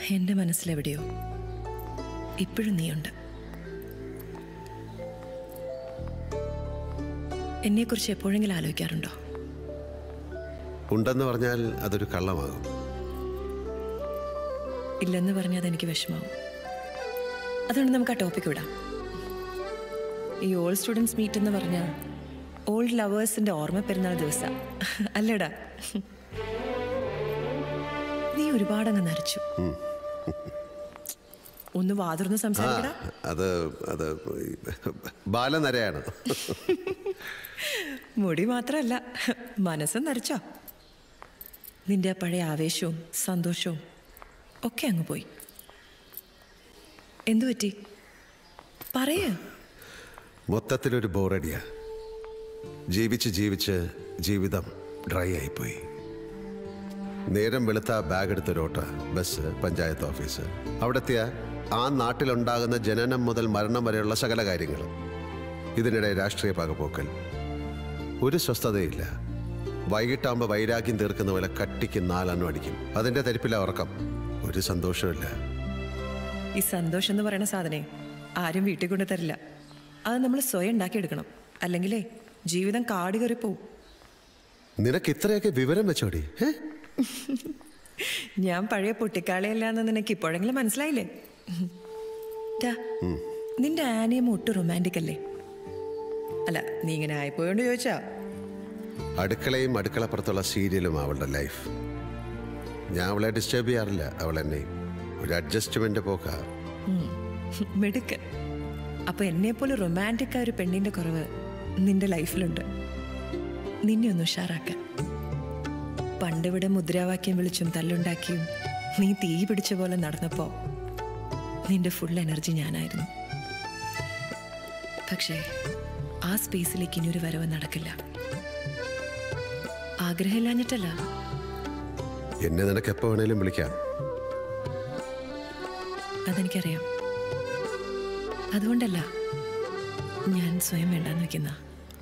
എൻ്റെ മനസ്സിലെവിടെയോ ഇപ്പോഴും നീയുണ്ട് എന്നെക്കുറിച്ച് എപ്പോഴെങ്കിലും ആലോചിക്കാറുണ്ടോ ഉണ്ടെന്ന് പറഞ്ഞാൽ അതൊരു കള്ളമാകും ഇല്ലെന്ന് പറഞ്ഞാൽ അതെനിക്ക് വിഷമാവും അതുകൊണ്ട് നമുക്ക് ആ ടോപ്പിക് വിടാം ഈ ഓൾഡ് സ്റ്റുഡൻസ് മീറ്റ് എന്ന് പറഞ്ഞാൽ ഓൾഡ് ലവേഴ്സിന്റെ ഓർമ്മ പെരുന്നാൾ ദിവസം അല്ലടാ നീ ഒരുപാടങ്ങ് നരച്ചു ഒന്ന് വാതുറന്ന് ആ സംസാരിക്കടാ അത് അത് ഈ ബാലനരയാണ് മുടി മാത്രമല്ല മനസ്സും നരച്ചോ നിന്റെ ആ പഴയ ആവേശവും സന്തോഷവും ഒക്കെ അങ്ങ് പോയി എന്തു പറ്റി പറയേ മൊത്തത്തിലൊരു ബോറടിയ ജീവിച്ച് ജീവിച്ച് ജീവിതം ഡ്രൈ ആയിപ്പോയി നേരം വെളുത്ത ബാഗ് എടുത്തൊരോട്ട ബസ് പഞ്ചായത്ത് ഓഫീസ് അവിടെത്തിയ ആ നാട്ടിലുണ്ടാകുന്ന ജനനം മുതൽ മരണം വരെയുള്ള സകല കാര്യങ്ങൾ ഇതിനിടെ രാഷ്ട്രീയ പകപോക്കൽ ഒരു സ്വസ്ഥതയില്ല വൈകിട്ടാകുമ്പോൾ വൈരാഗ്യം തീർക്കുന്ന പോലെ കട്ടിക്ക് നാലെണ്ണം അടിക്കും അതിൻ്റെ തരിപ്പില ഉറക്കം ഒരു സന്തോഷമില്ല ഈ സന്തോഷം എന്ന് പറയുന്ന സാധനം ആരും വീട്ടിൽ കൊണ്ട് തരില്ല അത് നമ്മൾ സ്വയം ഉണ്ടാക്കിയെടുക്കണം അല്ലെങ്കിലേ ജീവിതം കാട് കയറി പോവും നിനക്ക് ഇത്രയൊക്കെ വിവരം വെച്ചോടി ഏ ഞാൻ പഴയ പൊട്ടിക്കാളിയല്ല എന്ന് നിനക്ക് ഇപ്പോഴെങ്കിലും മനസ്സിലായില്ലേ ടാ, നിന്റെ ആനയും ഒട്ടും റൊമാൻറ്റിക് അല്ലേ അല്ല നീ ഇങ്ങനെ ആയിപ്പോയോണ്ട് ചോദിച്ചാ അടുക്കളയും അടുക്കളപ്പുറത്തുള്ള സീരിയലും അവളുടെ ലൈഫ് ഞാൻ അവളെ ഡിസ്റ്റർബ് ചെയ്യാറില്ല അവൾ എന്നെ ഒരു അഡ്ജസ്റ്റ്മെന്റ് പോക്ക മിടുക്ക് അപ്പൊ എന്നെ പോലെ റൊമാൻറ്റിക് ആയ ഒരു പെണ്ണിന്റെ കുറവ് നിന്റെ ലൈഫിലുണ്ട് നിന്നെ ഒന്ന് ഉഷാറാക്കാൻ പണ്ടിവിടെ മുദ്രാവാക്യം വിളിച്ചും തല്ലുണ്ടാക്കിയും നീ തീ പിടിച്ച പോലെ നടന്നപ്പോ നിന്റെ ഫുൾ എനർജി ഞാനായിരുന്നു പക്ഷേ ആ സ്പേസിലേക്ക് ഇനിയൊരു വരവ് നടക്കില്ല ആഗ്രഹമില്ലാഞ്ഞിട്ടല്ല എന്നെ നിനക്ക് എപ്പോ വേണേലും വിളിക്കാം അതെനിക്കറിയാം അതുകൊണ്ടല്ല ഞാൻ സ്വയം വേണ്ടാന്ന് വെക്കുന്ന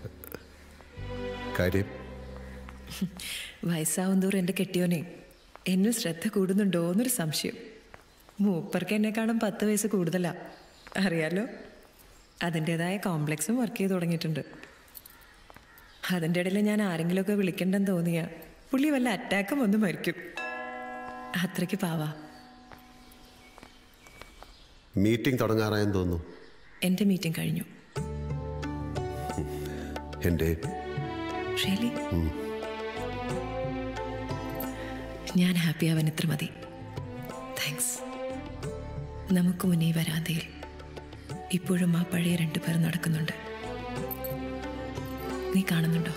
കാര്യം വയസ്സാവും തോറും എൻ്റെ കെട്ടിയോനെ എന്നിൽ ശ്രദ്ധ കൂടുന്നുണ്ടോ എന്നൊരു സംശയം മൂപ്പർക്ക് എന്നെക്കാളും പത്ത് വയസ്സ് കൂടുതലാ അറിയാലോ അതിൻ്റെതായ കോംപ്ലക്സും വർക്ക് ചെയ്ത് തുടങ്ങിയിട്ടുണ്ട് അതിൻ്റെ ഇടയിൽ ഞാൻ ആരെങ്കിലുമൊക്കെ വിളിക്കണ്ടെന്ന് തോന്നിയ പുള്ളി വല്ല അറ്റാക്കും വന്ന് മരിക്കും അത്രയ്ക്ക് പാവാ മീറ്റിംഗ് തുടങ്ങാറായെന്ന് തോന്നുന്നു എൻ്റെ മീറ്റിംഗ് കഴിഞ്ഞു എൻ്റെ റിയലി ഞാൻ ഹാപ്പി ആവാൻ ഇത്ര മതി താങ്ക്സ് നമുക്ക് മുന്നേ ഈ വരാന്തയിൽ ഇപ്പോഴും ആ പഴയ രണ്ടു പേർ നടക്കുന്നുണ്ട് നീ കാണുന്നുണ്ടോ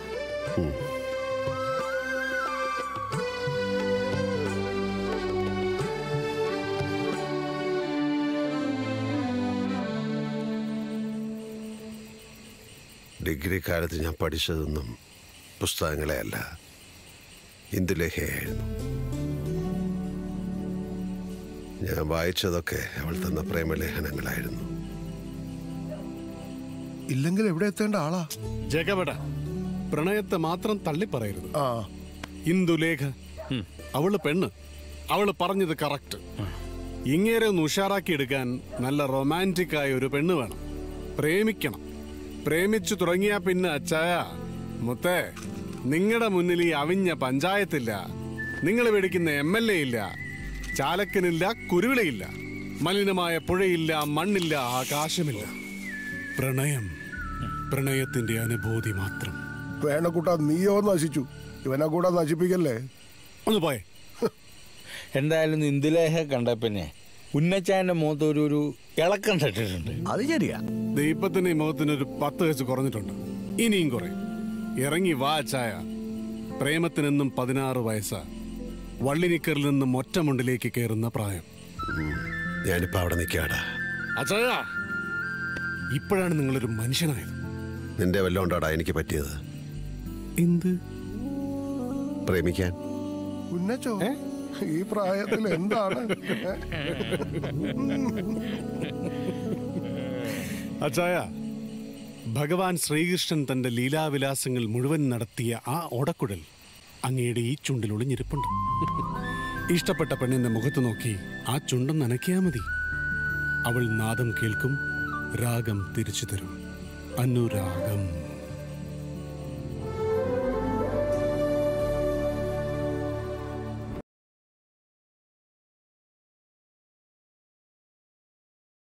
ഡിഗ്രി കാലത്ത് ഞാൻ പഠിച്ചതൊന്നും പുസ്തകങ്ങളെ അല്ല ഇന്ദുലേഖയായിരുന്നു ഞാൻ വായിച്ചതൊക്കെ അവൾ തന്ന പ്രേമലേഖനങ്ങളായിരുന്നു ഇല്ലെങ്കിൽ എവിടെ എത്തേണ്ട ആളാ ജഗവട പ്രണയത്തെ മാത്രം തള്ളിപ്പറയരുത് ആ ഇന്ദുലേഖ അവള് പെണ്ണ് അവള് പറഞ്ഞത് കറക്റ്റ് ഇങ്ങേരെ ഒന്ന് ഉഷാറാക്കി എടുക്കാൻ നല്ല റൊമാൻറ്റിക് ആയ ഒരു പെണ്ണ് വേണം പ്രേമിക്കണം പ്രേമിച്ചു തുടങ്ങിയാ പിന്നെ അച്ചായ മുത്തേ നിങ്ങളുടെ മുന്നിൽ ഈ അവിഞ്ഞ പഞ്ചായത്തില്ല നിങ്ങൾ മേടിക്കുന്ന എം എൽ എ ഇല്ല ചാലക്കനില്ല കുരുവിളയില്ല മലിനമായ പുഴയില്ല മണ്ണില്ല ആകാശമില്ല പ്രണയം പ്രണയത്തിന്റെ അനുഭൂതി മാത്രം വേണക്കൂട്ട നീയോ നശിച്ചു ഇവനെ കൂടെ നശിപ്പിക്കല്ലേ ഒന്ന് പോയെ എന്തായാലും ഇന്ദുലേഖ കണ്ട പിന്നെ ഉന്നച്ചായന്റെ മുഖത്ത് ഒരു ഒരു ഇളക്കം തട്ടിട്ടുണ്ട് അത് ശരിയാ ദീപത്തിന്റെ ഈ മുഖത്തിന് ഒരു പത്ത് വയസ്സ് കുറഞ്ഞിട്ടുണ്ട് ഇനിയും കുറയും ഇറങ്ങി വാ ചായ പ്രേമത്തിനെന്നും പതിനാറ് വയസ്സാ വള്ളിനിക്കറിൽ നിന്നും ഒറ്റമുണ്ടിലേക്ക് കയറുന്ന പ്രായം ഞാനിപ്പോ അവിടെ നിൽക്കാടാ അച്ചായ ഇപ്പോഴാണ് നിങ്ങളൊരു മനുഷ്യനായത് നിന്റെ വല്ലോണ്ടാടാ എനിക്ക് പറ്റിയത് എന്ത് പ്രേമിക്കാൻ ഉന്നച്ചോ ഈ പ്രായത്തിൽ എന്താണ് ഏ? അച്ചായ ഭഗവാൻ ശ്രീകൃഷ്ണൻ തന്റെ ലീലാവിലാസങ്ങൾ മുഴുവൻ നടത്തിയ ആ ഓടക്കുഴൽ അങ്ങയുടെ ഈ ചുണ്ടിൽ ഒളിഞ്ഞിരിപ്പുണ്ട് ഇഷ്ടപ്പെട്ട പെണ്ണിന്റെ മുഖത്ത് നോക്കി ആ ചുണ്ടം നനയ്ക്കാ മതി അവൾ നാദം കേൾക്കും രാഗം തിരിച്ചു തരും അനുരാഗം